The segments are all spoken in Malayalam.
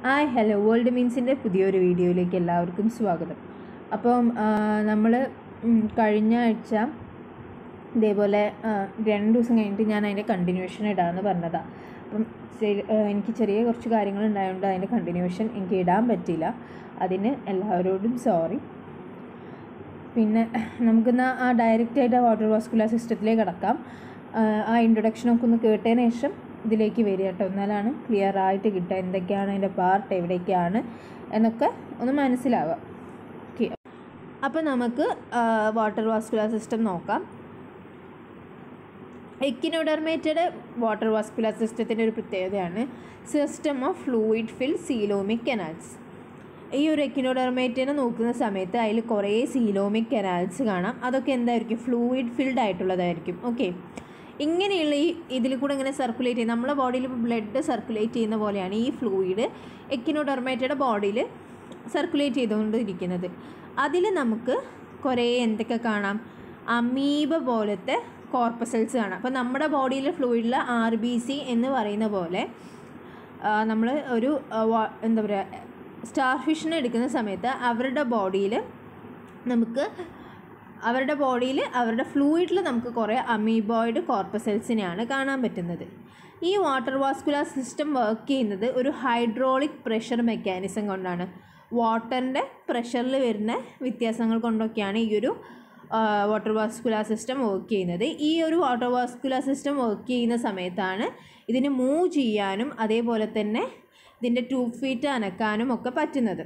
ഹായ് ഹലോ വേൾഡ് മീൻസിൻ്റെ പുതിയൊരു വീഡിയോയിലേക്ക് എല്ലാവർക്കും സ്വാഗതം അപ്പം നമ്മൾ കഴിഞ്ഞ ആഴ്ച ഇതേപോലെ ആ, രണ്ട് ദിവസം കഴിഞ്ഞിട്ട് ഞാൻ അതിൻ്റെ കണ്ടിന്യൂഷൻ ഇടാമെന്ന് പറഞ്ഞതാണ് അപ്പം ശരി ആ, എനിക്ക് ചെറിയ കുറച്ച് കാര്യങ്ങൾ ഉണ്ടായതുകൊണ്ട് അതിൻ്റെ കണ്ടിന്യൂഷൻ എനിക്ക് ഇടാൻ പറ്റിയില്ല അതിന് എല്ലാവരോടും സോറി പിന്നെ നമുക്കിന്ന് ആ ഡയറക്റ്റ് ആയിട്ട് വാട്ടർ വാസ്കുലർ സിസ്റ്റത്തിലേക്ക് കിടക്കാം ആ, ആ ഇൻട്രൊഡക്ഷനൊക്കെ ഒന്ന് കേട്ടതിന് ശേഷം ഇതിലേക്ക് വരിക കേട്ടോ എന്നാലാണ് ക്ലിയർ ആയിട്ട് കിട്ടുക എന്തൊക്കെയാണ് അതിൻ്റെ പാർട്ട് എവിടേക്കാണ് എന്നൊക്കെ ഒന്ന് മനസ്സിലാവുക ഓക്കെ അപ്പോൾ നമുക്ക് വാട്ടർ വാസ്കുലർ സിസ്റ്റം നോക്കാം എക്കിനോഡർമേറ്റഡ് വാട്ടർ വാസ്കുലർ സിസ്റ്റത്തിൻ്റെ ഒരു പ്രത്യേകതയാണ് system of fluid fill coelomic canals ഈ ഒരു എക്കിനോഡർമേറ്റിനെ നോക്കുന്ന സമയത്ത് അതിൽ കുറേ സീലോമിക് കനാൽസ് കാണാം അതൊക്കെ എന്തായിരിക്കും ഫ്ലൂയിഡ് ഫിൽഡ് ആയിട്ടുള്ളതായിരിക്കും ഓക്കെ ഇങ്ങനെയുള്ള ഈ ഇതിൽ കൂടെ ഇങ്ങനെ സർക്കുലേറ്റ് ചെയ്യുന്ന നമ്മളെ ബോഡിയിൽ ഇപ്പോൾ ബ്ലഡ് സർക്കുലേറ്റ് ചെയ്യുന്ന പോലെയാണ് ഈ ഫ്ലൂയിഡ് എക്കിനോഡർമേറ്റയുടെ ബോഡിയിൽ സർക്കുലേറ്റ് ചെയ്തുകൊണ്ടിരിക്കുന്നത് അതിൽ നമുക്ക് കുറേ എന്തൊക്കെ കാണാം അമീബ പോലത്തെ കോർപ്പസൽസ് കാണാം അപ്പോൾ നമ്മുടെ ബോഡിയിലെ ഫ്ലൂയിഡിൽ ആർ ബി സി എന്ന് പറയുന്ന പോലെ നമ്മൾ ഒരു ആ, വാ- എന്താ പറയുക സ്റ്റാർ ഫിഷിനെ എടുക്കുന്ന സമയത്ത് അവരുടെ ബോഡിയിൽ നമുക്ക് അവരുടെ ബോഡിയിൽ അവരുടെ ഫ്ലൂയിഡിൽ നമുക്ക് കുറേ അമീബോയിഡ് കോർപ്പസെൽസിനെയാണ് കാണാൻ പറ്റുന്നത് ഈ വാട്ടർ വാസ്കുലർ സിസ്റ്റം വർക്ക് ചെയ്യുന്നത് ഒരു ഹൈഡ്രോളിക് പ്രഷർ മെക്കാനിസം കൊണ്ടാണ് വാട്ടറിൻ്റെ പ്രഷറിൽ വരുന്ന വ്യത്യാസങ്ങൾ കൊണ്ടൊക്കെയാണ് ഈ ഒരു വാട്ടർ വാസ്കുലർ സിസ്റ്റം വർക്ക് ചെയ്യുന്നത് ഈ ഒരു വാട്ടർ വാസ്കുലർ സിസ്റ്റം വർക്ക് ചെയ്യുന്ന സമയത്താണ് ഇതിന് മൂവ് ചെയ്യാനും അതേപോലെ തന്നെ ഇതിൻ്റെ ട്യൂബ് ഫീറ്റ് അനക്കാനും ഒക്കെ പറ്റുന്നത്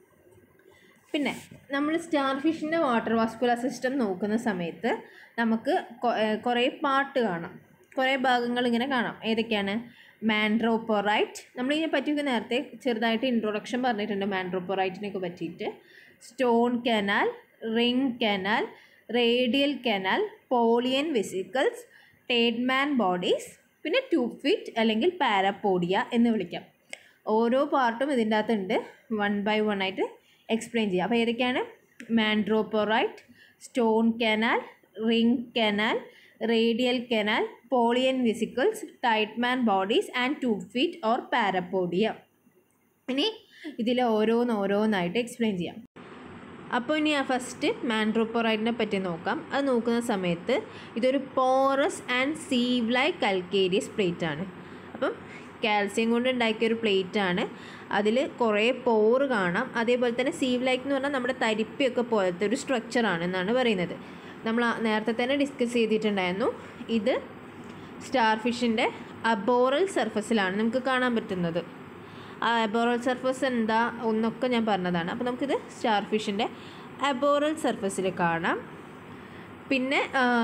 പിന്നെ നമ്മൾ സ്റ്റാർ ഫിഷിൻ്റെ വാട്ടർ വാസ്കുലർ സിസ്റ്റം നോക്കുന്ന സമയത്ത് നമുക്ക് കൊ- ഏർ കുറേ പാർട്ട് കാണാം കുറേ ഭാഗങ്ങൾ ഇങ്ങനെ കാണാം ഏതൊക്കെയാണ് മാൻഡ്രോപ്പൊറൈറ്റ് നമ്മൾ ഇതിനെ പറ്റിയൊക്കെ നേരത്തെ ചെറുതായിട്ട് ഇൻട്രൊഡക്ഷൻ പറഞ്ഞിട്ടുണ്ട് മാൻഡ്രോപ്പൊറൈറ്റിനെയൊക്കെ പറ്റിയിട്ട് stone canal ring canal radial canal Polian vesicles Tiedemann bodies പിന്നെ ട്യൂബ് ഫിറ്റ് അല്ലെങ്കിൽ പാരപ്പോഡിയ എന്ന് വിളിക്കാം ഓരോ പാർട്ടും ഇതിൻ്റെ അകത്തുണ്ട് വൺ ബൈ വൺ ആയിട്ട് എക്സ്പ്ലെയിൻ ചെയ്യാം അപ്പോൾ ഏതൊക്കെയാണ് madreporite stone canal ring canal radial canal Polian vesicles Tiedemann bodies and tube feet or parapodia ഇനി ഇതിൽ ഓരോന്ന് ഓരോന്നായിട്ട് എക്സ്പ്ലെയിൻ ചെയ്യാം അപ്പോൾ ഇനി ആ ഫസ്റ്റ് മാൻഡ്രോപ്പൊറൈറ്റിനെ പറ്റി നോക്കാം അത് നോക്കുന്ന സമയത്ത് ഇതൊരു porous and sieve like calcareous plate ആണ് അപ്പം കാൽസ്യം കൊണ്ട് ഉണ്ടാക്കിയ ഒരു പ്ലേറ്റ് ആണ് അതിൽ കുറേ പോറ് കാണാം അതേപോലെ തന്നെ സീവ് ലൈക്ക് എന്ന് പറഞ്ഞാൽ നമ്മുടെ തരിപ്പിയൊക്കെ പോലത്തെ ഒരു സ്ട്രക്ചറാണ് എന്നാണ് പറയുന്നത് നമ്മൾ ആ നേരത്തെ തന്നെ ഡിസ്കസ് ചെയ്തിട്ടുണ്ടായിരുന്നു ഇത് സ്റ്റാർ ഫിഷിൻ്റെ അബോറൽ സർഫസിലാണ് നമുക്ക് കാണാൻ പറ്റുന്നത് ആ അബോറൽ സർഫസ് എന്താ ഒന്നൊക്കെ ഞാൻ പറഞ്ഞതാണ് അപ്പോൾ നമുക്കിത് സ്റ്റാർ ഫിഷിൻ്റെ അബോറൽ സർഫസിൽ കാണാം പിന്നെ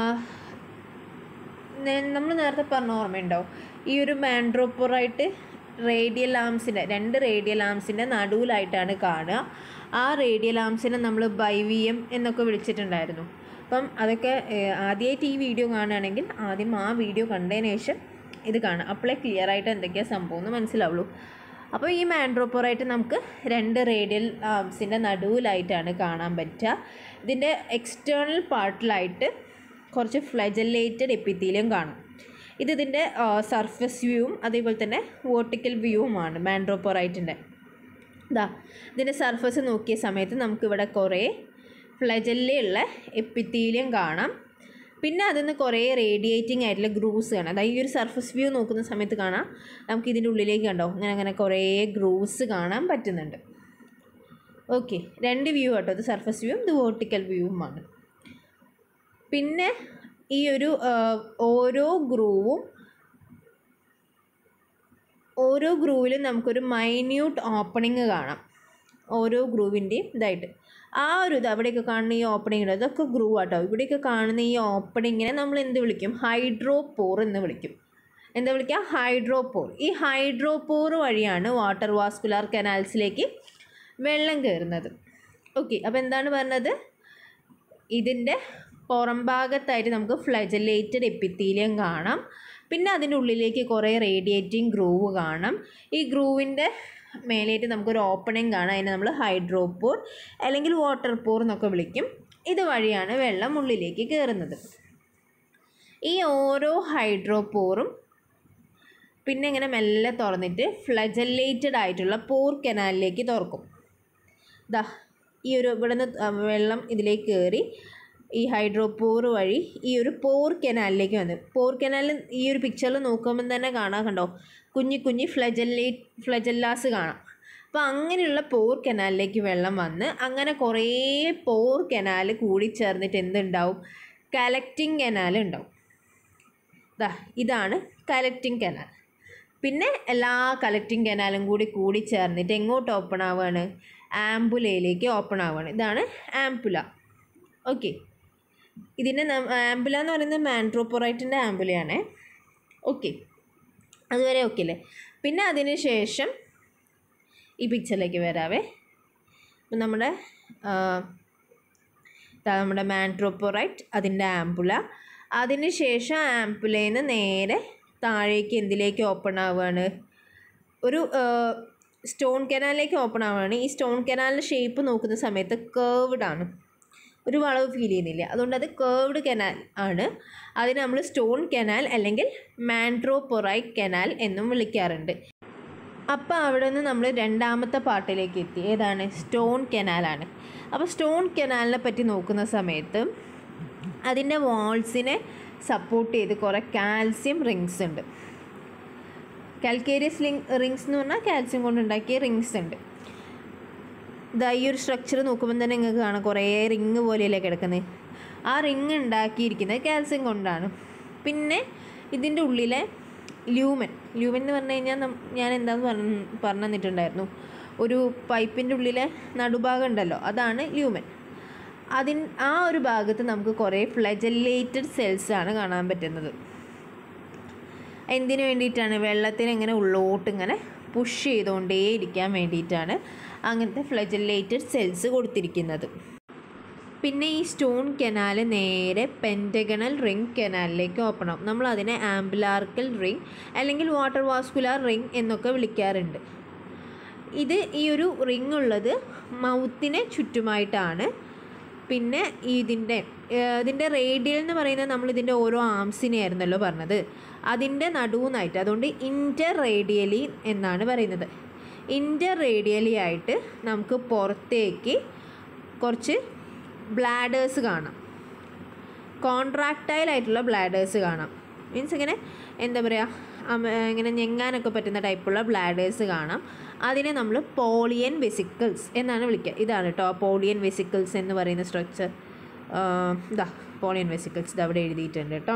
നമ്മൾ നേരത്തെ പറഞ്ഞ ഓർമ്മയുണ്ടോ ഈ ഒരു മാൻഡ്രോപ്പൊറായിട്ട് റേഡിയൽ ആംസിൻ്റെ രണ്ട് റേഡിയൽ ആംസിൻ്റെ നടുവിലായിട്ടാണ് കാണുക ആ റേഡിയൽ ആംസിനെ നമ്മൾ ബൈവിയം എന്നൊക്കെ വിളിച്ചിട്ടുണ്ടായിരുന്നു അപ്പം അതൊക്കെ ഏഹ്, ആദ്യമായിട്ട് ഈ വീഡിയോ കാണുകയാണെങ്കിൽ ആദ്യം ആ വീഡിയോ കണ്ടതിന് ശേഷം ഇത് കാണാം അപ്പോഴേ ക്ലിയർ ആയിട്ട് എന്തൊക്കെയാണ് സംഭവം എന്ന് മനസ്സിലാവുള്ളൂ അപ്പോൾ ഈ മാൻഡ്രോപ്പൊറായിട്ട് നമുക്ക് രണ്ട് റേഡിയൽ ആംസിൻ്റെ നടുവിലായിട്ടാണ് കാണാൻ പറ്റുക ഇതിൻ്റെ എക്സ്റ്റേണൽ പാർട്ടിലായിട്ട് കുറച്ച് ഫ്ലജല്ലേറ്റഡ് എപ്പിത്തീലിയം കാണും ഇത് ഇതിൻ്റെ സർഫസ് വ്യൂവും അതേപോലെ തന്നെ വേർട്ടിക്കൽ വ്യൂവുമാണ് മാൻഡ്രോപ്പൊറൈറ്റിൻ്റെ ഇതാ ഇതിൻ്റെ സർഫസ് നോക്കിയ സമയത്ത് നമുക്കിവിടെ കുറേ ഫ്ലജല്ലുള്ള എപ്പിത്തീലിയം കാണാം പിന്നെ അതിൽ നിന്ന് കുറേ റേഡിയേറ്റിംഗ് ആയിട്ടുള്ള ഗ്രൂസ് കാണാം അതായത് ഈ ഒരു സർഫസ് വ്യൂ നോക്കുന്ന സമയത്ത് കാണാം നമുക്ക് ഇതിൻ്റെ ഉള്ളിലേക്ക് കണ്ടോ അങ്ങനെ അങ്ങനെ കുറേ ഗ്രൂസ് കാണാൻ പറ്റുന്നുണ്ട് ഓക്കെ രണ്ട് വ്യൂ കേട്ടോ ഇത് സർഫസ് വ്യൂവും ഇത് വേർട്ടിക്കൽ വ്യൂവുമാണ് പിന്നെ ഈ ഒരു ആ, ഓരോ ഗ്രൂവും ഓരോ ഗ്രൂവിലും നമുക്കൊരു മൈന്യൂട്ട് ഓപ്പണിങ് കാണാം ഓരോ ഗ്രൂവിൻ്റെയും ഇതായിട്ട് ആ ഒരു ഇത് അവിടെയൊക്കെ കാണുന്ന ഈ ഓപ്പണിംഗ് ഉണ്ട് അതൊക്കെ ഗ്രൂ ആട്ടോ ഇവിടെയൊക്കെ കാണുന്ന ഈ ഓപ്പണിങ്ങിനെ നമ്മൾ എന്ത് വിളിക്കും ഹൈഡ്രോപോർ എന്ന് വിളിക്കും എന്താ വിളിക്കുക ഹൈഡ്രോപോർ ഈ ഹൈഡ്രോപോർ വഴിയാണ് വാട്ടർ വാസ്കുലാർ കനാൽസിലേക്ക് വെള്ളം കയറുന്നത് ഓക്കെ അപ്പോൾ എന്താണ് പറഞ്ഞത് ഇതിൻ്റെ പുറം ഭാഗത്തായിട്ട് നമുക്ക് ഫ്ലജലേറ്റഡ് എപ്പിത്തീലിയം കാണാം പിന്നെ അതിൻ്റെ ഉള്ളിലേക്ക് കുറേ റേഡിയേറ്റിംഗ് ഗ്രൂവ് കാണാം ഈ ഗ്രൂവിൻ്റെ മേലേറ്റ് നമുക്കൊരു ഓപ്പണിംഗ് കാണാം അതിനെ നമ്മൾ ഹൈഡ്രോപോർ അല്ലെങ്കിൽ വാട്ടർ പോർ എന്നൊക്കെ വിളിക്കും ഇത് വഴിയാണ് വെള്ളം ഉള്ളിലേക്ക് കയറുന്നത് ഈ ഓരോ ഹൈഡ്രോപോറും പിന്നെ ഇങ്ങനെ മെല്ലെ തുറന്നിട്ട് ഫ്ലജല്ലേറ്റഡ് ആയിട്ടുള്ള പോർ കനാലിലേക്ക് തുറക്കും ദാ ഈ ഒരു ഇവിടുന്ന് വെള്ളം ഇതിലേക്ക് കയറി ഈ ഹൈഡ്രോപോർ വഴി ഈ ഒരു പോർ കനാലിലേക്ക് വന്നു പോർ കനാലിൽ ഈ ഒരു പിക്ചറിൽ നോക്കുമ്പോൾ തന്നെ കാണാൻ കണ്ടോ കുഞ്ഞി കുഞ്ഞി ഫ്ലജല്ലേറ്റ് ഫ്ലജല്ലാസ് കാണാം അപ്പോൾ അങ്ങനെയുള്ള പോർ കനാലിലേക്ക് വെള്ളം വന്ന് അങ്ങനെ കുറേ പോർ കനാൽ കൂടി ചേർന്നിട്ട് എന്തുണ്ടാവും കലക്റ്റിംഗ് കനാൽ ഉണ്ടാവും ദാ ഇതാണ് കലക്റ്റിംഗ് കനാൽ പിന്നെ എല്ലാ കലക്റ്റിംഗ് കനാലും കൂടി കൂടി ചേർന്നിട്ട് എങ്ങോട്ട് ഓപ്പൺ ആവുകയാണ് ആംബുലയിലേക്ക് ഓപ്പൺ ആവുകയാണ് ഇതാണ് ആംബുല ഓക്കെ ഇതിൻ്റെ ആംബുല എന്ന് പറയുന്നത് മാൻട്രോപ്പൊറൈറ്റിൻ്റെ ആംബുലയാണ് ഓക്കെ അതുവരെ ഓക്കെ അല്ലേ പിന്നെ അതിന് ശേഷം ഈ പിക്ചറിലേക്ക് വരാവേ അപ്പം നമ്മുടെ ആ, ദാ നമ്മുടെ മാൻട്രോപ്പൊറൈറ്റ് അതിൻ്റെ ആംബുല അതിന് ശേഷം ആംബുലയിൽ നിന്ന് നേരെ താഴേക്ക് എന്തിലേക്ക് ഓപ്പൺ ആവുകയാണ് ഒരു സ്റ്റോൺ കനാലിലേക്ക് ഓപ്പൺ ആവുകയാണ് ഈ സ്റ്റോൺ കനാലിൻ്റെ ഷേപ്പ് നോക്കുന്ന സമയത്ത് കേർവ്ഡ് ആണ് ഒരു വളവ് ഫീൽ ചെയ്യുന്നില്ല അതുകൊണ്ട് അത് കേർവ്ഡ് കനാൽ ആണ് അതിന് നമ്മൾ സ്റ്റോൺ കനാൽ അല്ലെങ്കിൽ മാൻട്രോപ്പൊറൈറ്റ് കനാൽ എന്നും വിളിക്കാറുണ്ട് അപ്പോൾ അവിടെ നിന്ന് നമ്മൾ രണ്ടാമത്തെ പാർട്ടിലേക്ക് എത്തി ഏതാണ് സ്റ്റോൺ കനാലാണ് അപ്പോൾ സ്റ്റോൺ കനാലിനെ പറ്റി നോക്കുന്ന സമയത്ത് അതിൻ്റെ വാൾസിനെ സപ്പോർട്ട് ചെയ്ത് കുറേ കാൽസ്യം റിങ്സ് ഉണ്ട് കാൽക്കേരിയസ് ലിങ് റിങ്സ് എന്ന് പറഞ്ഞാൽ കാൽസ്യം കൊണ്ടുണ്ടാക്കിയ റിങ്സ് ഉണ്ട് ഇതാ ഈ ഒരു സ്ട്രക്ചർ നോക്കുമ്പോൾ തന്നെ നിങ്ങൾക്ക് കാണാം കുറേ റിങ് പോലെയല്ലേ കിടക്കുന്നത് ആ റിങ് ഉണ്ടാക്കിയിരിക്കുന്നത് കാൽസ്യം കൊണ്ടാണ് പിന്നെ ഇതിൻ്റെ ഉള്ളിലെ ല്യൂമൻ ല്യൂമൻ എന്ന് പറഞ്ഞു കഴിഞ്ഞാൽ നം- ഞാൻ എന്താന്ന് പറഞ്ഞ് പറഞ്ഞു തന്നിട്ടുണ്ടായിരുന്നു ഒരു പൈപ്പിൻ്റെ ഉള്ളിലെ നടുഭാഗം ഉണ്ടല്ലോ അതാണ് ല്യൂമൻ അതിൻ ആ ഒരു ഭാഗത്ത് നമുക്ക് കുറേ ഫ്ലജല്ലേറ്റഡ് സെൽസ് ആണ് കാണാൻ പറ്റുന്നത് എന്തിനു വേണ്ടിയിട്ടാണ് വെള്ളത്തിന് ഇങ്ങനെ ഉള്ളോട്ട് ഇങ്ങനെ പുഷ് ചെയ്തുകൊണ്ടേ ഇരിക്കാൻ വേണ്ടിയിട്ടാണ് അങ്ങനത്തെ ഫ്ലജല്ലേറ്റഡ് സെൽസ് കൊടുത്തിരിക്കുന്നത് പിന്നെ ഈ സ്റ്റോൺ കനാൽ നേരെ പെൻറ്റഗണൽ റിംഗ് കനാലിലേക്ക് ഓപ്പൺ ആവും നമ്മൾ അതിനെ ആംബുലാർക്കൽ റിംഗ് അല്ലെങ്കിൽ വാട്ടർ വാസ്കുലാർ റിംഗ് എന്നൊക്കെ വിളിക്കാറുണ്ട് ഇത് ഈ ഒരു റിംഗ് ഉള്ളത് മൗത്തിനെ ചുറ്റുമായിട്ടാണ് പിന്നെ ഇതിൻ്റെ ഏഹ് ഇതിൻ്റെ റേഡിയൽ എന്ന് പറയുന്നത് നമ്മൾ ഇതിൻ്റെ ഓരോ ആംസിനെ ആയിരുന്നല്ലോ പറഞ്ഞത് അതിൻ്റെ നടുവുന്നായിട്ട് അതുകൊണ്ട് ഇൻ്റർ റേഡിയലി എന്നാണ് പറയുന്നത് ഇൻ്റർ റേഡിയലി ആയിട്ട് നമുക്ക് പുറത്തേക്ക് കുറച്ച് ബ്ലാഡേഴ്സ് കാണാം കോൺട്രാക്റ്റൈൽ ആയിട്ടുള്ള ബ്ലാഡേഴ്സ് കാണാം മീൻസ് ഇങ്ങനെ എന്താ പറയുക അമ- ഇങ്ങനെ ഞെങ്ങാനൊക്കെ പറ്റുന്ന ടൈപ്പുള്ള ബ്ലാഡേഴ്സ് കാണാം അതിനെ നമ്മൾ പോളിയൻ വെസിക്കിൾസ് എന്നാണ് വിളിക്കുക ഇതാണ് കേട്ടോ പോളിയൻ വെസിക്കിൾസ് എന്ന് പറയുന്ന സ്ട്രക്ചർ ഇതാ പോളിയൻ വെസിക്കിൾസ് ഇത് അവിടെ എഴുതിയിട്ടുണ്ട് കേട്ടോ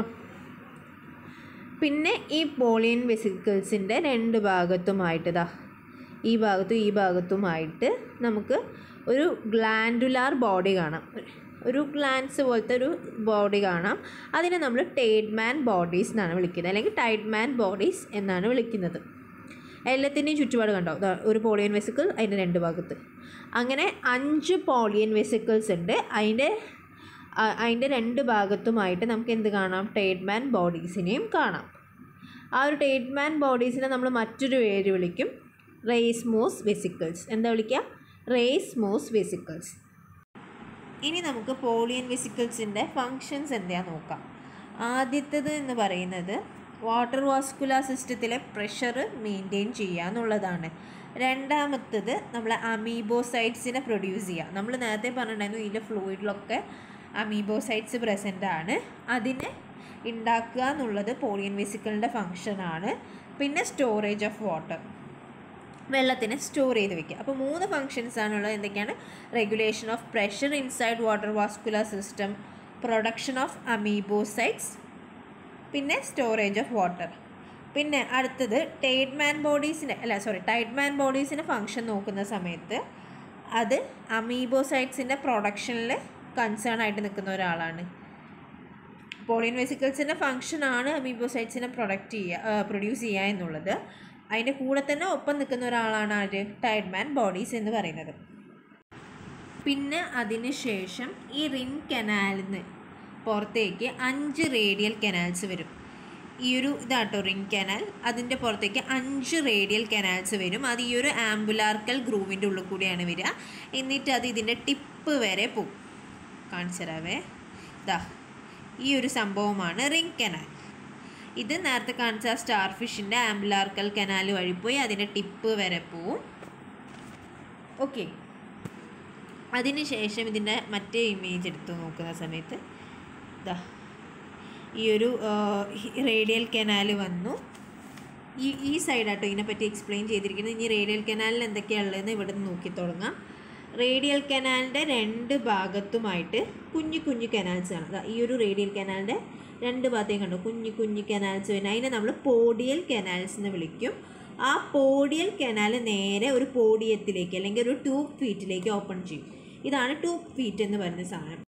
പിന്നെ ഈ പോളിയൻ വെസിക്കിൾസിൻ്റെ രണ്ട് ഭാഗത്തുമായിട്ട് ഇതാ ഈ ഭാഗത്തും ഈ ഭാഗത്തുമായിട്ട് നമുക്ക് ഒരു ഗ്ലാൻഡുലാർ ബോഡി കാണാം ഒരു ഗ്ലാൻസ് പോലത്തെ ഒരു ബോഡി കാണാം അതിനെ നമ്മൾ ടേഡ്മാൻ ബോഡീസ് എന്നാണ് വിളിക്കുന്നത് അല്ലെങ്കിൽ ടൈഡ്മാൻ ബോഡീസ് എന്നാണ് വിളിക്കുന്നത് എല്ലാത്തിൻ്റെയും ചുറ്റുപാട് കണ്ടോ ദാ ഒരു പോളിയൻ വെസിക്കിൾ അതിൻ്റെ രണ്ട് ഭാഗത്ത് അങ്ങനെ അഞ്ച് പോളിയൻ വെസിക്കിൾസ് ഉണ്ട് അതിൻ്റെ അ- അതിൻ്റെ രണ്ട് ഭാഗത്തുമായിട്ട് നമുക്ക് എന്ത് കാണാം ടേഡ്മാൻ ബോഡീസിനെയും കാണാം ആ ഒരു ടേഡ്മാൻ ബോഡീസിനെ നമ്മൾ മറ്റൊരു പേര് വിളിക്കും റേസ്മോസ് വെസിക്കിൾസ് എന്താ വിളിക്കുക റേസ്മോസ് വെസിക്കിൾസ് ഇനി നമുക്ക് പോളിയൻ വെസിക്കിൾസിൻ്റെ ഫങ്ഷൻസ് എന്താണെന്ന് നോക്കാം ആദ്യത്തേത് എന്ന് പറയുന്നത് വാട്ടർ വാസ്കുലാർ സിസ്റ്റത്തിലെ പ്രഷർ മെയിൻറ്റെയിൻ ചെയ്യുക എന്നുള്ളതാണ് രണ്ടാമത്തത് നമ്മൾ അമീബോസൈറ്റ്സിനെ പ്രൊഡ്യൂസ് ചെയ്യുക നമ്മൾ നേരത്തെ പറഞ്ഞിട്ടുണ്ടായിരുന്നു ഇതിൻ്റെ ഫ്ലൂയിഡിലൊക്കെ അമീബോസൈറ്റ്സ് പ്രസൻ്റ് ആണ് അതിനെ ഉണ്ടാക്കുക എന്നുള്ളത് പോളിയൻ വെസിക്കിളിൻ്റെ ഫങ്ഷനാണ് പിന്നെ സ്റ്റോറേജ് ഓഫ് വാട്ടർ വെള്ളത്തിനെ സ്റ്റോർ ചെയ്ത് വെക്കുക അപ്പോൾ മൂന്ന് ഫങ്ഷൻസ് ആണുള്ളത് എന്തൊക്കെയാണ് regulation of pressure inside water vascular system production of amoebocytes പിന്നെ സ്റ്റോറേജ് ഓഫ് വാട്ടർ പിന്നെ അടുത്തത് ടൈഡ്മാൻ ബോഡീസിൻ്റെ അല്ല സോറി ടൈഡ്മാൻ ബോഡീസിൻ്റെ ഫങ്ഷൻ നോക്കുന്ന സമയത്ത് അത് അമീബോസൈറ്റ്സിൻ്റെ പ്രൊഡക്ഷനിൽ കൺസേൺ ആയിട്ട് നിൽക്കുന്ന ഒരാളാണ് പോളിയൻ വെസിക്കിൾസിൻ്റെ ഫങ്ഷനാണ് അമീബോസൈറ്റ്സിനെ പ്രൊഡക്റ്റ് ചെയ്യുക പ്രൊഡ്യൂസ് ചെയ്യുക എന്നുള്ളത് അതിൻ്റെ കൂടെ തന്നെ ഒപ്പം നിൽക്കുന്ന ഒരാളാണ് ആര് ടൈഡ്മാൻ ബോഡീസ് എന്ന് പറയുന്നത് പിന്നെ അതിന് ശേഷം ഈ റിൻ കനാലിൽ നിന്ന് പുറത്തേക്ക് അഞ്ച് റേഡിയൽ കനാൽസ് വരും ഈ ഒരു ഇതാട്ടോ റിൻ കനാൽ അതിൻ്റെ പുറത്തേക്ക് അഞ്ച് റേഡിയൽ കനാൽസ് വരും അത് ഈ ഒരു ആംബുലാർക്കൽ ഗ്രൂവിൻ്റെ ഉള്ളിൽ കൂടിയാണ് വരിക എന്നിട്ട് അത് ഇതിൻ്റെ ടിപ്പ് വരെ പോകും കാണിച്ചു തരാവേ ഇതാ ഈ ഒരു സംഭവമാണ് റിംഗ് കനാൽ ഇത് നേരത്തെ കാണിച്ച സ്റ്റാർ ഫിഷിൻ്റെ ആംബുലാർക്കൽ കനാൽ വഴി പോയി അതിൻ്റെ ടിപ്പ് വരെ പോവും ഓക്കെ അതിന് ശേഷം ഇതിൻ്റെ മറ്റേ ഇമേജ് എടുത്ത് നോക്കുന്ന സമയത്ത് ഇതാ ഈ ഒരു റേഡിയൽ കനാൽ വന്നു ഈ ഈ സൈഡാട്ടോ ഇതിനെപ്പറ്റി എക്സ്പ്ലെയിൻ ചെയ്തിരിക്കുന്നത് ഇനി റേഡിയൽ കനാലിൽ എന്തൊക്കെയാണ് ഉള്ളതെന്ന് ഇവിടെ നിന്ന് നോക്കി തുടങ്ങാം റേഡിയൽ കനാലിൻ്റെ രണ്ട് ഭാഗത്തുമായിട്ട് കുഞ്ഞു കുഞ്ഞു കനാൽസ് ആണ് ദാ ഈ ഒരു റേഡിയൽ കനാലിൻ്റെ രണ്ട് ഭാഗത്തേക്ക് കണ്ടോ കുഞ്ഞു കുഞ്ഞു കനാൽസ് വരുന്നത് അതിനെ നമ്മൾ പോഡിയൽ കനാൽസ് എന്ന് വിളിക്കും ആ പോഡിയൽ കനാൽ നേരെ ഒരു പോഡിയത്തിലേക്ക് അല്ലെങ്കിൽ ഒരു ട്യൂബ് ഫീറ്റിലേക്ക് ഓപ്പൺ ചെയ്യും ഇതാണ് ട്യൂബ് ഫീറ്റ് എന്ന് പറയുന്ന സാധനം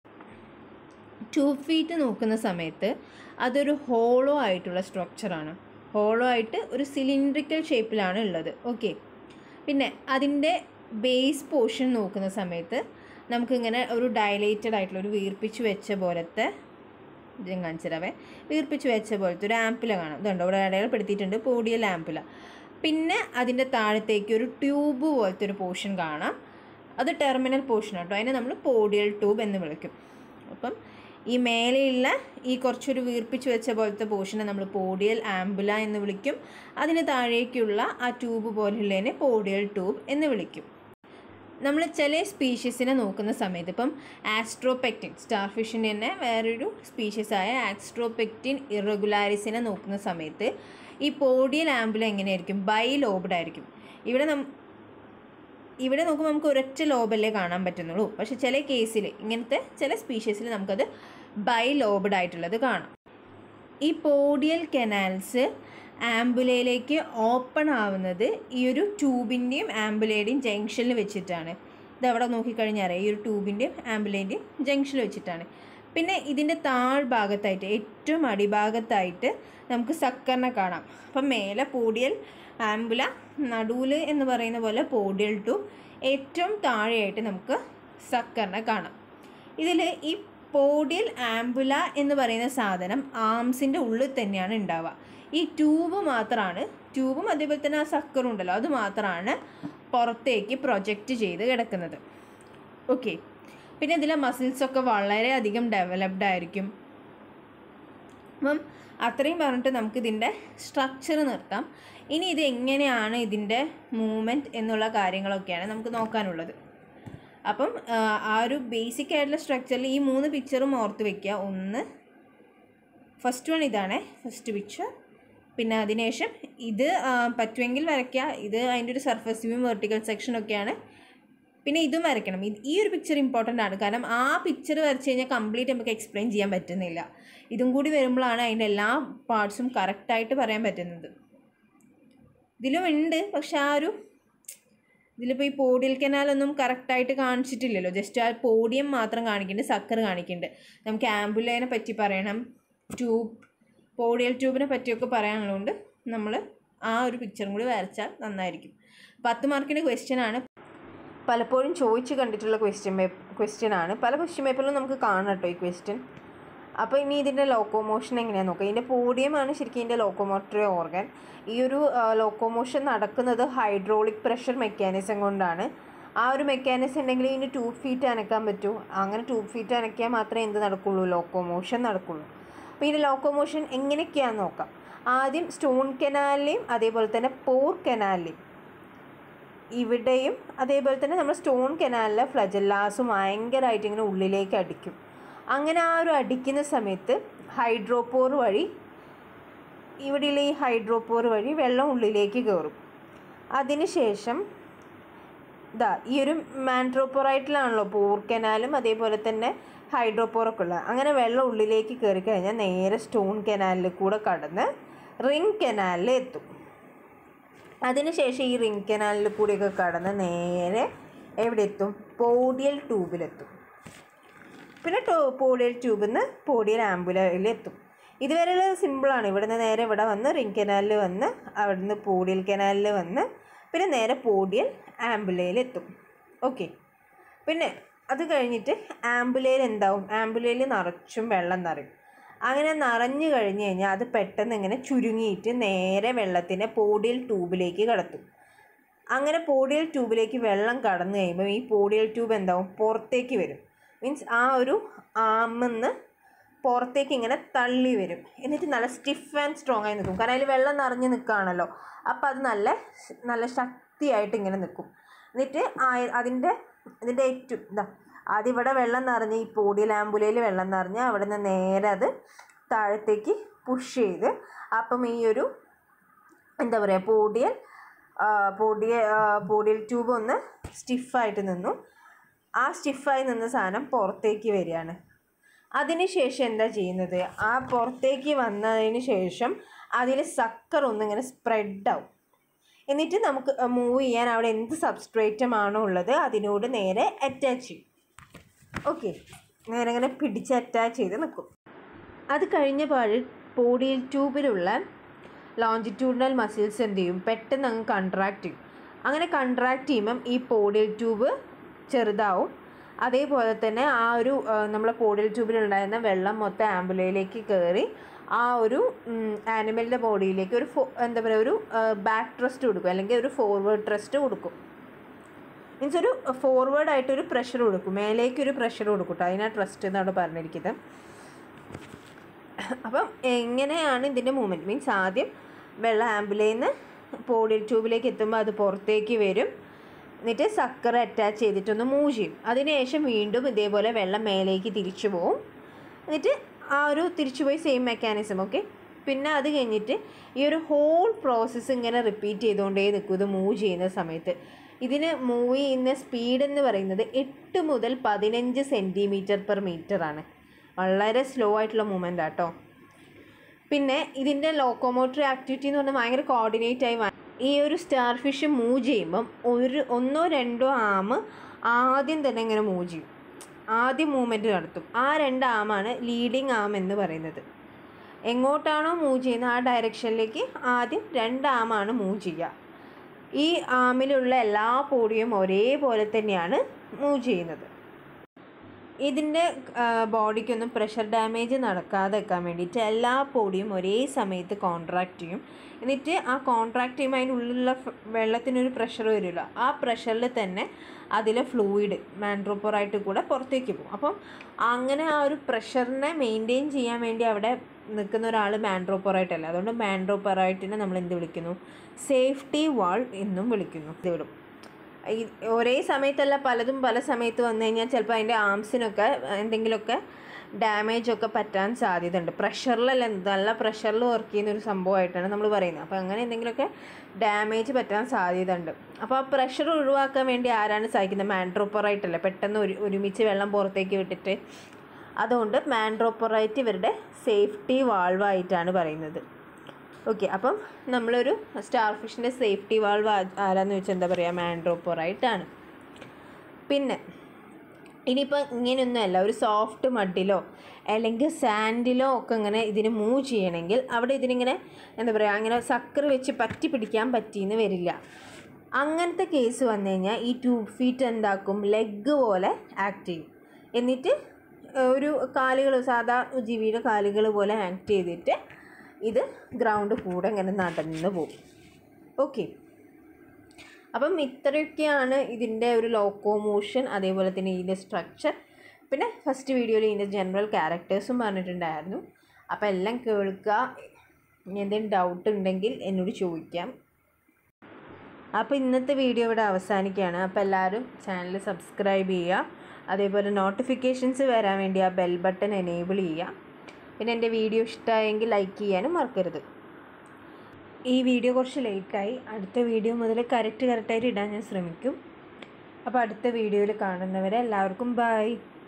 ട്യൂബ് ഫീറ്റ് നോക്കുന്ന സമയത്ത് അതൊരു ഹോളോ ആയിട്ടുള്ള സ്ട്രക്ചറാണ് ഹോളോ ആയിട്ട് ഒരു സിലിണ്ട്രിക്കൽ ഷേപ്പിലാണ് ഉള്ളത് ഓക്കെ പിന്നെ അതിൻ്റെ ബേസ് പോർഷൻ നോക്കുന്ന സമയത്ത് നമുക്കിങ്ങനെ ഒരു ഡയലേറ്റഡ് ആയിട്ടുള്ള ഒരു വീർപ്പിച്ച് വെച്ച പോലത്തെ ഇത് ഞാൻ കാണിച്ചുതരാവേ വീർപ്പിച്ച് വെച്ച പോലത്തെ ഒരു ആംപില കാണാം ഇതുണ്ടോ ഇവിടെ അടയാളപ്പെടുത്തിയിട്ടുണ്ട് പോഡിയൽ ആംപില പിന്നെ അതിൻ്റെ താഴത്തേക്ക് ഒരു ട്യൂബ് പോലത്തെ ഒരു പോർഷൻ കാണാം അത് ടെർമിനൽ പോർഷൻ കേട്ടോ അതിനെ നമ്മൾ പോഡിയൽ ട്യൂബ് എന്ന് വിളിക്കും അപ്പം ഈ മേലെയുള്ള ഈ കുറച്ചൊരു വീർപ്പിച്ച് വെച്ച പോലത്തെ പോർഷനെ നമ്മൾ പോഡിയൽ ആംബുല എന്ന് വിളിക്കും അതിന് താഴേക്കുള്ള ആ ട്യൂബ് പോലുള്ളതിനെ പോഡിയൽ ട്യൂബ് എന്ന് വിളിക്കും നമ്മൾ ചില സ്പീഷീസിനെ നോക്കുന്ന സമയത്ത് ഇപ്പം ആസ്ട്രോപെക്റ്റിൻ സ്റ്റാർ ഫിഷിൻ്റെ തന്നെ വേറൊരു സ്പീഷീസായ ആസ്ട്രോപെക്റ്റിൻ ഇറഗുലാരിസിനെ നോക്കുന്ന സമയത്ത് ഈ പോഡിയൽ ആംബുല എങ്ങനെയായിരിക്കും ബൈ ലോബ്ഡ് ആയിരിക്കും ഇവിടെ നം ഇവിടെ നോക്കുമ്പോൾ നമുക്ക് ഒരൊറ്റ ലോബല്ലേ കാണാൻ പറ്റുന്നുള്ളൂ പക്ഷെ ചില കേസിൽ ഇങ്ങനത്തെ ചില സ്പീഷീസിൽ നമുക്കത് ബൈ ലോബ്ഡ് ആയിട്ടുള്ളത് കാണാം ഈ പോഡിയൽ കനാൽസ് ആംബുലയിലേക്ക് ഓപ്പൺ ആവുന്നത് ഈ ഒരു ട്യൂബിൻ്റെയും ആംബുലയുടെയും ജംഗ്ഷനിൽ വെച്ചിട്ടാണ് ഇത് അവിടെ നോക്കിക്കഴിഞ്ഞാൽ അറിയാം ഈ ഒരു ട്യൂബിൻ്റെയും ആംബുലേൻ്റെയും ജംഗ്ഷനിൽ വെച്ചിട്ടാണ് പിന്നെ ഇതിൻ്റെ താഴ്ഭാഗത്തായിട്ട് ഏറ്റവും അടിഭാഗത്തായിട്ട് നമുക്ക് സക്കറിനെ കാണാം അപ്പം മേലെ പോഡിയൽ ആംബുല നടുവിൽ എന്ന് പറയുന്ന പോലെ പോഡിയൽ ടു ഏറ്റവും താഴെയായിട്ട് നമുക്ക് സക്കറിനെ കാണാം ഇതിൽ ഈ പോഡിയൽ ആംബുല എന്ന് പറയുന്ന സാധനം ആംസിൻ്റെ ഉള്ളിൽ തന്നെയാണ് ഉണ്ടാവുക ഈ ട്യൂബ് മാത്രമാണ് ട്യൂബും അതേപോലെ തന്നെ ആ സക്കറും ഉണ്ടല്ലോ അത് മാത്രമാണ് പുറത്തേക്ക് പ്രൊജക്റ്റ് ചെയ്ത് കിടക്കുന്നത് ഓക്കെ പിന്നെ ഇതിലെ മസിൽസൊക്കെ വളരെയധികം ഡെവലപ്ഡ് ആയിരിക്കും അപ്പം അത്രയും പറഞ്ഞിട്ട് നമുക്ക് ഇതിൻ്റെ സ്ട്രക്ചർ നിർത്താം ഇനി ഇത് എങ്ങനെയാണ് ഇതിൻ്റെ മൂവ്മെൻറ്റ് എന്നുള്ള കാര്യങ്ങളൊക്കെയാണ് നമുക്ക് നോക്കാനുള്ളത് അപ്പം ആ, ആ ഒരു ബേസിക് ആയിട്ടുള്ള സ്ട്രക്ചറിൽ ഈ മൂന്ന് പിക്ചറും ഓർത്ത് വെക്കുക ഒന്ന് ഫസ്റ്റ് വൺ ഇതാണ് ഫസ്റ്റ് പിക്ചർ പിന്നെ അതിനുശേഷം ഇത് ആ, പറ്റുമെങ്കിൽ വരയ്ക്കുക ഇത് അതിൻ്റെ ഒരു സർഫസ് വ്യൂവും വെർട്ടിക്കൽ സെക്ഷനൊക്കെയാണ് പിന്നെ ഇതും വരയ്ക്കണം ഇത് ഈ ഒരു പിക്ചർ ഇമ്പോർട്ടൻ്റ് ആണ് കാരണം ആ പിക്ചർ വരച്ച് കഴിഞ്ഞാൽ കംപ്ലീറ്റ് നമുക്ക് എക്സ്പ്ലെയിൻ ചെയ്യാൻ പറ്റുന്നില്ല ഇതും കൂടി വരുമ്പോഴാണ് അതിൻ്റെ എല്ലാ പാർട്സും കറക്റ്റായിട്ട് പറയാൻ പറ്റുന്നത് ഇതിലും ഉണ്ട് പക്ഷെ ആ ഒരു ഇതിലിപ്പോൾ ഈ പോഡിയൽ കനാലൊന്നും കറക്റ്റായിട്ട് കാണിച്ചിട്ടില്ലല്ലോ ജസ്റ്റ് ആ പോഡിയം മാത്രം കാണിക്കുന്നുണ്ട് സക്കർ കാണിക്കുന്നുണ്ട് നമുക്ക് ആംബുലേനെ പറ്റി പറയണം ട്യൂബ് പോഡിയൽ ട്യൂബിനെ പറ്റിയൊക്കെ പറയാനുള്ളതുകൊണ്ട് നമ്മൾ ആ ഒരു പിക്ചറും കൂടി വരച്ചാൽ നന്നായിരിക്കും പത്ത് മാർക്കിൻ്റെ ക്വസ്റ്റ്യൻ ആണ് പലപ്പോഴും ചോദിച്ച് കണ്ടിട്ടുള്ള ക്വസ്റ്റ്യൻ പേപ്പർ ക്വസ്റ്റ്യൻ ആണ് പല ക്വസ്റ്റ്യൻ പേപ്പറിലും നമുക്ക് കാണാം കേട്ടോ ഈ ക്വസ്റ്റ്യൻ അപ്പോൾ ഇനി ഇതിൻ്റെ ലോക്കോമോഷൻ എങ്ങനെയാണെന്ന് നോക്കാം ഇതിൻ്റെ പോഡിയമാണ് ശരിക്കും ഇതിൻ്റെ ലോക്കോമോട്ടറി ഓർഗൻ ഈ ഒരു ലോക്കോമോഷൻ നടക്കുന്നത് ഹൈഡ്രോളിക് പ്രഷർ മെക്കാനിസം കൊണ്ടാണ് ആ ഒരു മെക്കാനിസം ഉണ്ടെങ്കിൽ ഇതിന് ട്യൂബ് ഫീറ്റ് അനക്കാൻ പറ്റൂ അങ്ങനെ ട്യൂബ് ഫീറ്റ് അനക്കിയാൽ മാത്രമേ എന്ത് നടക്കുള്ളൂ ലോക്കോമോഷൻ നടക്കുള്ളൂ അപ്പോൾ ഇതിൻ്റെ ലോക്കോമോഷൻ എങ്ങനെയൊക്കെയാണെന്ന് നോക്കാം ആദ്യം സ്റ്റോൺ കനാലിലെയും അതേപോലെ തന്നെ പോർ കനാലിലെയും ഇവിടെയും അതേപോലെ തന്നെ നമ്മൾ സ്റ്റോൺ കനാലിലെ ഫ്ലജല്ലാസും ഭയങ്കരമായിട്ട് ഇങ്ങനെ ഉള്ളിലേക്ക് അടിക്കും അങ്ങനെ ആ ഒരു അടിക്കുന്ന സമയത്ത് ഹൈഡ്രോപോർ വഴി ഇവിടെയുള്ള ഈ ഹൈഡ്രോപോർ വഴി വെള്ളം ഉള്ളിലേക്ക് കയറും അതിനുശേഷം ഇതാ ഈ ഒരു മാൻട്രോപ്പോറൈറ്റിലാണല്ലോ പോർ കനാലും അതേപോലെ തന്നെ ഹൈഡ്രോപോറൊക്കെ ഉള്ളത് അങ്ങനെ വെള്ളം ഉള്ളിലേക്ക് കയറി കഴിഞ്ഞാൽ നേരെ സ്റ്റോൺ കനാലിൽ കൂടെ കടന്ന് റിംഗ് കനാലിൽ എത്തും അതിനുശേഷം ഈ റിംഗ് കനാലിൽ കൂടിയൊക്കെ കടന്ന് നേരെ എവിടെ എത്തും പോഡിയൽ ട്യൂബിലെത്തും പിന്നെ ടോ പോഡിയൽ ട്യൂബിൽ നിന്ന് പോഡിയൽ ആംബുലയിൽ എത്തും ഇതുവരെയുള്ളത് സിമ്പിളാണ് ഇവിടുന്ന് നേരെ ഇവിടെ വന്ന് റിംഗ് കനാലിൽ വന്ന് അവിടുന്ന് പോഡിയൽ കനാലിൽ വന്ന് പിന്നെ നേരെ പോഡിയൽ ആംബുലയിൽ എത്തും ഓക്കെ പിന്നെ അത് കഴിഞ്ഞിട്ട് ആംബുലയിൽ എന്താവും ആംബുലയിൽ നിറച്ചും വെള്ളം നിറയും അങ്ങനെ നിറഞ്ഞു കഴിഞ്ഞ് കഴിഞ്ഞാൽ അത് പെട്ടെന്ന് ഇങ്ങനെ ചുരുങ്ങിയിട്ട് നേരെ വെള്ളത്തിനെ പോഡിയൽ ട്യൂബിലേക്ക് കടത്തും അങ്ങനെ പോഡിയൽ ട്യൂബിലേക്ക് വെള്ളം കടന്നു കഴിയുമ്പോൾ ഈ പോഡിയൽ ട്യൂബ് എന്താവും പുറത്തേക്ക് വരും മീൻസ് ആ ഒരു ആമെന്ന് പുറത്തേക്ക് ഇങ്ങനെ തള്ളി വരും എന്നിട്ട് നല്ല സ്റ്റിഫ് ആൻഡ് സ്ട്രോങ് ആയി നിൽക്കും കാരണം അതിൽ വെള്ളം നിറഞ്ഞ് നിൽക്കുകയാണല്ലോ അപ്പോൾ അത് നല്ല നല്ല ശക്തിയായിട്ട് ഇങ്ങനെ നിൽക്കും എന്നിട്ട് ആ- അതിൻ്റെ ഇതിൻ്റെ ഏറ്റവും ഇതാ ആദ്യം ഇവിടെ വെള്ളം നിറഞ്ഞ് ഈ പോടിയൽ ആമ്പുലയിൽ വെള്ളം നിറഞ്ഞ് അവിടെ നിന്ന് നേരെ അത് താഴത്തേക്ക് പുഷ് ചെയ്ത് അപ്പം ഈ ഒരു എന്താ പറയുക പോഡിയൽ ആ, പോഡിയ ആ, പോഡിയൽ ട്യൂബ് ഒന്ന് സ്റ്റിഫായിട്ട് നിന്നു ആ സ്റ്റിഫായി നിന്ന സാധനം പുറത്തേക്ക് വരികയാണ് അതിനുശേഷം എന്താ ചെയ്യുന്നത് ആ പുറത്തേക്ക് വന്നതിന് ശേഷം അതിൽ സക്കർ ഒന്നിങ്ങനെ സ്പ്രെഡാവും എന്നിട്ട് നമുക്ക് മൂവ് ചെയ്യാൻ അവിടെ എന്ത് സബ്സ്ട്രേറ്റം ആണോ ഉള്ളത് അതിനോട് നേരെ അറ്റാച്ച് ചെയ്യും ഓക്കെ നേരെ ഇങ്ങനെ പിടിച്ച് അറ്റാച്ച് ചെയ്ത് നിൽക്കും അത് കഴിഞ്ഞ പാട് പോഡിയൽ ട്യൂബിലുള്ള ലോഞ്ചിറ്റ്യൂഡിനൽ മസിൽസ് എന്ത് ചെയ്യും പെട്ടെന്ന് അങ്ങ് കൺട്രാക്ട് ചെയ്യും അങ്ങനെ കൺട്രാക്ട് ചെയ്യുമ്പം ഈ പോഡിയൽ ട്യൂബ് ചെറുതാവും അതേപോലെ തന്നെ ആ ഒരു ആ, നമ്മളെ പോഡിയൽ ട്യൂബിലുണ്ടായിരുന്ന വെള്ളം മൊത്തം ആംബുലയിലേക്ക് കയറി ആ ഒരു ആനിമലിൻ്റെ ബോഡിയിലേക്ക് ഒരു ഫോ എന്താ പറയുക ഒരു ബാക്ക് ട്രസ്റ്റ് കൊടുക്കും അല്ലെങ്കിൽ ഒരു ഫോർവേഡ് ട്രസ്റ്റ് കൊടുക്കും മീൻസ് ഒരു ഫോർവേഡ് ആയിട്ട് ഒരു പ്രഷർ കൊടുക്കും മേലേക്ക് ഒരു പ്രഷർ കൊടുക്കും കേട്ടോ അതിനാണ് ട്രസ്റ്റ് എന്നാണ് പറഞ്ഞിരിക്കുന്നത് അപ്പം എങ്ങനെയാണ് ഇതിൻ്റെ മൂവ്മെൻറ്റ് മീൻസ് ആദ്യം വെള്ളം ആംബുലയിൽ നിന്ന് പോഡിയൽ ട്യൂബിലേക്ക് എത്തുമ്പോൾ അത് പുറത്തേക്ക് വരും എന്നിട്ട് സക്കർ അറ്റാച്ച് ചെയ്തിട്ടൊന്ന് മൂവ് ചെയ്യും അതിനുശേഷം വീണ്ടും ഇതേപോലെ വെള്ളം മേലേക്ക് തിരിച്ചു പോവും എന്നിട്ട് ആ ഒരു തിരിച്ചു പോയി സെയിം മെക്കാനിസം ഓക്കെ പിന്നെ അത് കഴിഞ്ഞിട്ട് ഈ ഒരു ഹോൾ പ്രോസസ്സ് ഇങ്ങനെ റിപ്പീറ്റ് ചെയ്തുകൊണ്ടേ നിൽക്കും ഇത് മൂവ് ചെയ്യുന്ന സമയത്ത് ഇതിന് മൂവ് ചെയ്യുന്ന സ്പീഡ് എന്ന് പറയുന്നത് എട്ട് മുതൽ പതിനഞ്ച് സെൻറ്റിമീറ്റർ പെർ മീറ്റർ ആണ് വളരെ സ്ലോ ആയിട്ടുള്ള മൂവ്മെൻ്റ് ആട്ടോ പിന്നെ ഇതിൻ്റെ ലോക്കോമോട്ടറി ആക്ടിവിറ്റി എന്ന് പറഞ്ഞാൽ ഭയങ്കര കോർഡിനേറ്റ് ആയി വ- ഈ ഒരു സ്റ്റാർ ഫിഷ് മൂവ് ചെയ്യുമ്പം ഒരു ഒന്നോ രണ്ടോ ആം ആദ്യം തന്നെ ഇങ്ങനെ മൂവ് ചെയ്യും ആദ്യം മൂവ്മെൻറ്റ് നടത്തും ആ രണ്ട് ആമാണ് ലീഡിങ് ആം എന്ന് പറയുന്നത് എങ്ങോട്ടാണോ മൂവ് ചെയ്യുന്നത് ആ ഡയറക്ഷനിലേക്ക് ആദ്യം രണ്ട് ആമാണ് മൂവ് ചെയ്യുക ഈ ആമിലുള്ള എല്ലാ പോഡിയും ഒരേപോലെ തന്നെയാണ് മൂവ് ചെയ്യുന്നത് ഇതിൻ്റെ ബോഡിക്കൊന്നും പ്രഷർ ഡാമേജ് നടക്കാതെ വെക്കാൻ വേണ്ടിയിട്ട് എല്ലാ പോഡിയും ഒരേ സമയത്ത് കോൺട്രാക്ട് ചെയ്യും എന്നിട്ട് ആ കോൺട്രാക്ട് ചെയ്യുമ്പോൾ അതിൻ്റെ ഉള്ളിലുള്ള ഫ- വെള്ളത്തിനൊരു പ്രഷർ വരുമല്ലോ ആ പ്രഷറിൽ തന്നെ അതിലെ ഫ്ലൂയിഡ് മാൻഡ്രോപ്പറായിട്ട് കൂടെ പുറത്തേക്ക് പോകും അപ്പം അങ്ങനെ ആ ഒരു പ്രഷറിനെ മെയിൻറ്റെയിൻ ചെയ്യാൻ വേണ്ടി അവിടെ നിൽക്കുന്ന ഒരാൾ മാൻഡ്രോപ്പറായിട്ടല്ല അതുകൊണ്ട് മാൻഡ്രോപ്പറായിട്ടിനെ നമ്മൾ എന്ത് വിളിക്കുന്നു സേഫ്റ്റി വാൾ എന്നും വിളിക്കുന്നു ഇത് വിടും ഈ ഒരേ സമയത്തല്ല പലതും പല സമയത്ത് വന്നു കഴിഞ്ഞാൽ ചിലപ്പോൾ അതിൻ്റെ ആംസിനൊക്കെ എന്തെങ്കിലുമൊക്കെ ഡാമേജ് ഒക്കെ പറ്റാൻ സാധ്യതയുണ്ട് പ്രഷറിലല്ല നല്ല പ്രഷറിൽ വർക്ക് ചെയ്യുന്ന ഒരു സംഭവമായിട്ടാണ് നമ്മൾ പറയുന്നത് അപ്പോൾ അങ്ങനെ എന്തെങ്കിലുമൊക്കെ ഡാമേജ് പറ്റാൻ സാധ്യത ഉണ്ട് അപ്പോൾ ആ പ്രഷർ ഒഴിവാക്കാൻ വേണ്ടി ആരാണ് സഹായിക്കുന്നത് മാൻഡ്രോപ്പറായിട്ടല്ല പെട്ടെന്ന് ഒരു ഒരുമിച്ച് വെള്ളം പുറത്തേക്ക് വിട്ടിട്ട് അതുകൊണ്ട് മാൻഡ്രോപ്പറൈറ്റ് ഇവരുടെ സേഫ്റ്റി വാൾവായിട്ടാണ് പറയുന്നത് ഓക്കെ അപ്പം നമ്മളൊരു സ്റ്റാർ ഫിഷിൻ്റെ സേഫ്റ്റി വാൾവ് ആരാന്ന് വെച്ചാൽ എന്താ പറയുക മാൻഡ്രോപ്പറായിട്ടാണ് പിന്നെ ഇനിയിപ്പോൾ ഇങ്ങനെയൊന്നുമല്ല ഒരു സോഫ്റ്റ് മഡിലോ അല്ലെങ്കിൽ സാൻഡിലോ ഒക്കെ ഇങ്ങനെ ഇതിന് മൂവ് ചെയ്യണമെങ്കിൽ അവിടെ ഇതിനിങ്ങനെ എന്താ പറയുക അങ്ങനെ സക്കർ വെച്ച് പറ്റി പിടിക്കാൻ പറ്റിയെന്ന് വരില്ല അങ്ങനത്തെ കേസ് വന്നു കഴിഞ്ഞാൽ ഈ ട്യൂബ് ഫീറ്റ് എന്താക്കും ലെഗ് പോലെ ആക്ട് ചെയ്യും എന്നിട്ട് ഒരു കാലുകൾ സാധാ ജീവിയുടെ കാലുകൾ പോലെ ആക്ട് ചെയ്തിട്ട് ഇത് ഗ്രൗണ്ട് കൂടെ ഇങ്ങനെ നടന്ന് പോകും ഓക്കെ അപ്പം ഇത്രയൊക്കെയാണ് ഇതിൻ്റെ ഒരു ലോക്കോമോഷൻ അതേപോലെ തന്നെ ഇതിൻ്റെ സ്ട്രക്ചർ പിന്നെ ഫസ്റ്റ് വീഡിയോയിൽ ഇതിൻ്റെ ജനറൽ ക്യാരക്ടേഴ്സും പറഞ്ഞിട്ടുണ്ടായിരുന്നു അപ്പോൾ എല്ലാം കേൾക്കുക ഇനി എന്തെങ്കിലും ഡൗട്ട് ഉണ്ടെങ്കിൽ എന്നോട് ചോദിക്കാം അപ്പോൾ ഇന്നത്തെ വീഡിയോ ഇവിടെ അവസാനിക്കുകയാണ് അപ്പോൾ എല്ലാവരും ചാനൽ സബ്സ്ക്രൈബ് ചെയ്യുക അതേപോലെ നോട്ടിഫിക്കേഷൻസ് വരാൻ വേണ്ടി ആ ബെൽ ബട്ടൺ എനേബിൾ ചെയ്യുക പിന്നെ എൻ്റെ വീഡിയോ ഇഷ്ടമായെങ്കിൽ ലൈക്ക് ചെയ്യാനും മറക്കരുത് ഈ വീഡിയോ കുറച്ച് ലേറ്റായി അടുത്ത വീഡിയോ മുതൽ കറക്റ്റ് കറക്റ്റായിട്ട് ഇടാൻ ഞാൻ ശ്രമിക്കും അപ്പോൾ അടുത്ത വീഡിയോയിൽ കാണുന്നവരെ എല്ലാവർക്കും ബൈ